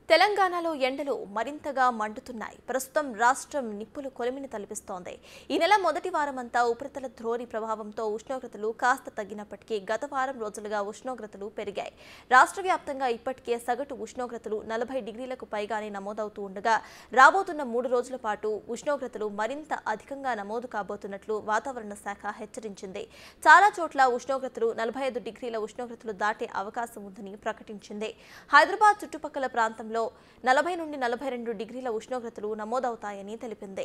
తెలంగాణలో ఎండలు మరింతగా మండుతున్నాయి ప్రస్తుతం రాష్ట్రం నిప్పులు కొలిమిని తలపిస్తోంది ఈ నెల మొదటి వారమంతా ఉపరితల ద్రోణి ప్రభావంతో ఉష్ణోగ్రతలు కాస్త తగ్గినప్పటికీ గత వారం రోజులుగా ఉష్ణోగ్రతలు పెరిగాయి రాష్ట్ర వ్యాప్తంగా ఇప్పటికే సగటు ఉష్ణోగ్రతలు నలభై డిగ్రీలకు పైగానే నమోదవుతూ ఉండగా రాబోతున్న మూడు రోజుల పాటు ఉష్ణోగ్రతలు మరింత అధికంగా నమోదు కాబోతున్నట్లు వాతావరణ శాఖ హెచ్చరించింది చాలా చోట్ల ఉష్ణోగ్రతలు నలభై ఐదు డిగ్రీల ఉష్ణోగ్రతలు దాటే అవకాశం ఉందని ప్రకటించింది హైదరాబాద్ చుట్టుపక్కల ప్రాంతంలో నలభై నుండి నలభై రెండు డిగ్రీల ఉష్ణోగ్రతలు నమోదవుతాయని తెలిపింది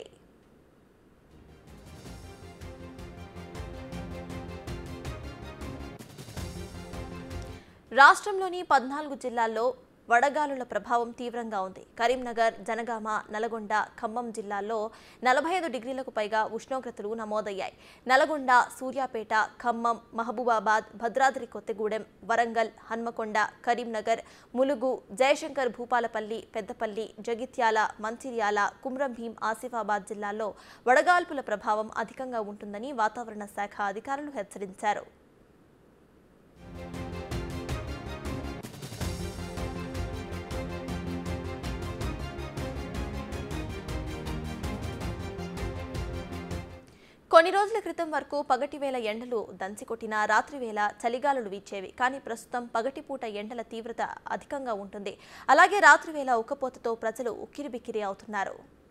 రాష్ట్రంలోని పద్నాలుగు జిల్లాల్లో వడగాలుల ప్రభావం తీవ్రంగా ఉంది కరీంనగర్ జనగామ నల్గొండ ఖమ్మం జిల్లాల్లో నలభై ఐదు డిగ్రీలకు పైగా ఉష్ణోగ్రతలు నమోదయ్యాయి నల్గొండ సూర్యాపేట ఖమ్మం మహబూబాబాద్ భద్రాద్రి కొత్తగూడెం వరంగల్ హన్మకొండ కరీంనగర్ ములుగు జయశంకర్ భూపాలపల్లి పెద్దపల్లి జగిత్యాల మంచిర్యాల కుమ్రంభీం ఆసిఫాబాద్ జిల్లాల్లో వడగాల్పుల ప్రభావం అధికంగా ఉంటుందని వాతావరణ శాఖ అధికారులు హెచ్చరించారు కొన్ని రోజుల క్రితం వరకు పగటి వేళ ఎండలు దంచికొట్టిన రాత్రి వేళ చలిగాలులు వీచేవి కానీ ప్రస్తుతం పగటిపూట ఎండల తీవ్రత అధికంగా ఉంటుంది అలాగే రాత్రి వేళ ఉక్కపోతతో ప్రజలు ఉక్కిరిబిక్కిరి అవుతున్నారు